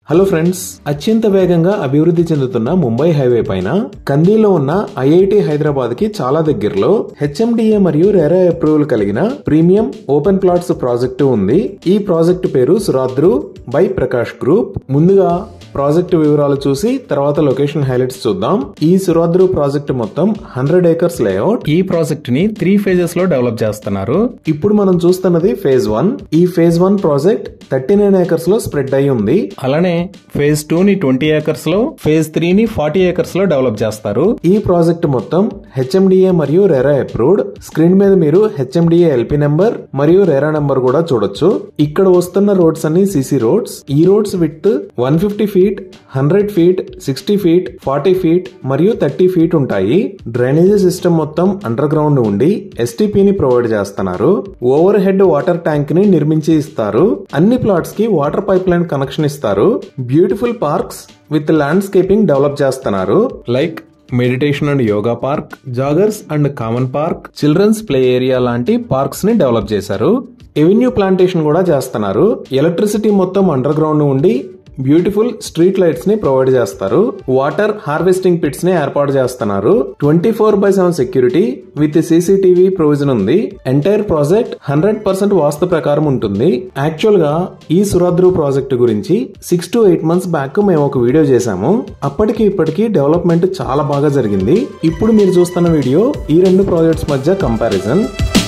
hello friends అత్యంత వేగంగా అభివృద్ధి చెందుతున్న ముంబై హైవే పైన కందీలో ఉన్న ఐఐటి హైదరాబాద్ కి చాలా దగ్గరలో హెచ్ఎండిఏ మరియు రెరా అప్రూవల్ కలిగిన ప్రీమియం ఓపెన్ ప్లాట్స్ ప్రాజెక్టు ఉంది ఈ ప్రాజెక్టు పేరు సురాద్రు బై ప్రకాష్ గ్రూప్ ముందుగా ప్రాజెక్టు వివరాలు చూసి తర్వాత లొకేషన్ హైలైట్స్ చూద్దాం ఈ సురాద్రు ప్రాజెక్టు మొత్తం హండ్రెడ్ ఏకర్స్ లేఅవుట్ ఈ ప్రాజెక్ట్ ని త్రీ ఫేజెస్ లో డెవలప్ చేస్తున్నారు ఇప్పుడు మనం చూస్తున్నది ఫేజ్ వన్ ఈ phase one project thirty nine acres లో స్ప్రెడ్ అయి ఉంది అలానే ఫేజ్ టూ ని ట్వంటీ ఏకర్స్ లో ఫేజ్ త్రీ ని ఫార్టీ ఏకర్స్ లో డెవలప్ చేస్తారు ఈ ప్రాజెక్ట్ మొత్తం హెచ్ఎండిఏ మరియు రెరా అప్రూవ్డ్ స్క్రీన్ మీద మీరు హెచ్ఎండిఏ ఎల్పి నెంబర్ మరియు రెరా నెంబర్ కూడా చూడొచ్చు ఇక్కడ వస్తున్న రోడ్స్ అన్ని సిసి రోడ్స్ ఈ roads with one fifty feet hundred feet sixty feet forty feet మరియు థర్టీ ఫీట్ ఉంటాయి డ్రైనేజీ సిస్టమ్ మొత్తం అండర్ గ్రౌండ్ ఉండి ఎస్టీపీ ని ప్రొవైడ్ చేస్తున్నారు ఓవర్ హెడ్ వాటర్ ట్యాంక్ ని నిర్మించి ఇస్తారు అన్ని ప్లాట్స్ కి వాటర్ పైప్ లైన్ కనెక్షన్ ఇస్తారు beautiful parks with landscaping develop చేస్తున్నారు like meditation and yoga park joggers and common park children's play area లాంటి పార్క్స్ ని డెవలప్ చేశారు ఎవెన్యూ ప్లాంటేషన్ కూడా చేస్తున్నారు ఎలక్ట్రిసిటీ మొత్తం అండర్ గ్రౌండ్ ఉండి బ్యూటిఫుల్ స్ట్రీట్ లైట్స్ ని ప్రొవైడ్ చేస్తారు వాటర్ హార్వెస్టింగ్ పిట్స్ ని ఏర్పాటు చేస్తున్నారు twenty four by seven security with CCTV provision ఉంది ఎంటైర్ ప్రాజెక్ట్ హండ్రెడ్ పర్సెంట్ వాస్తు ప్రకారం ఉంటుంది యాక్చువల్ గా ఈ సురాద్రు ప్రాజెక్ట్ గురించి six to eight months back మేము ఒక వీడియో చేశాము అప్పటికి ఇప్పటికి డెవలప్మెంట్ చాలా బాగా జరిగింది ఇప్పుడు మీరు చూస్తున్న వీడియో ఈ రెండు ప్రాజెక్ట్స్ మధ్య కంపారిజన్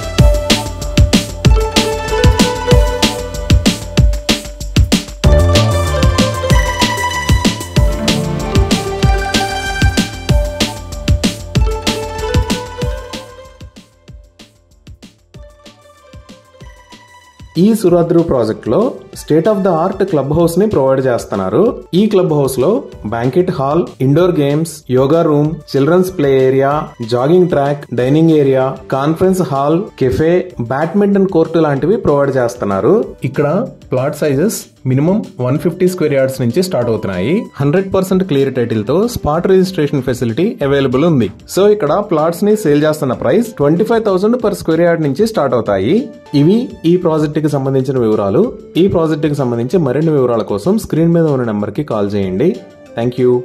ఈ సురాద్రు ప్రాజెక్ట్ లో state of the art club house ని ప్రొవైడ్ చేస్తున్నారు ఈ క్లబ్ హౌస్ లో banquet hall indoor games yoga room children's play area jogging track dining area conference hall cafe badminton court లాంటివి ప్రొవైడ్ చేస్తున్నారు ఇక్కడ plot sizes minimum one fifty square yards నుంచి start అవుతున్నాయి hundred percent clear title తో spot registration facility available ఉంది so ఇక్కడ plots ని sale చేస్తున్న price twenty five thousand per square yard నుంచి స్టార్ట్ అవుతాయి ఇవి ఈ ప్రాజెక్ట్ కి సంబంధించిన వివరాలు ఈ ప్రాజెక్ట్ కి సంబంధించి మరిన్ని వివరాల కోసం స్క్రీన్ మీద ఉన్న నెంబర్ కి కాల్ చేయండి థ్యాంక్ యూ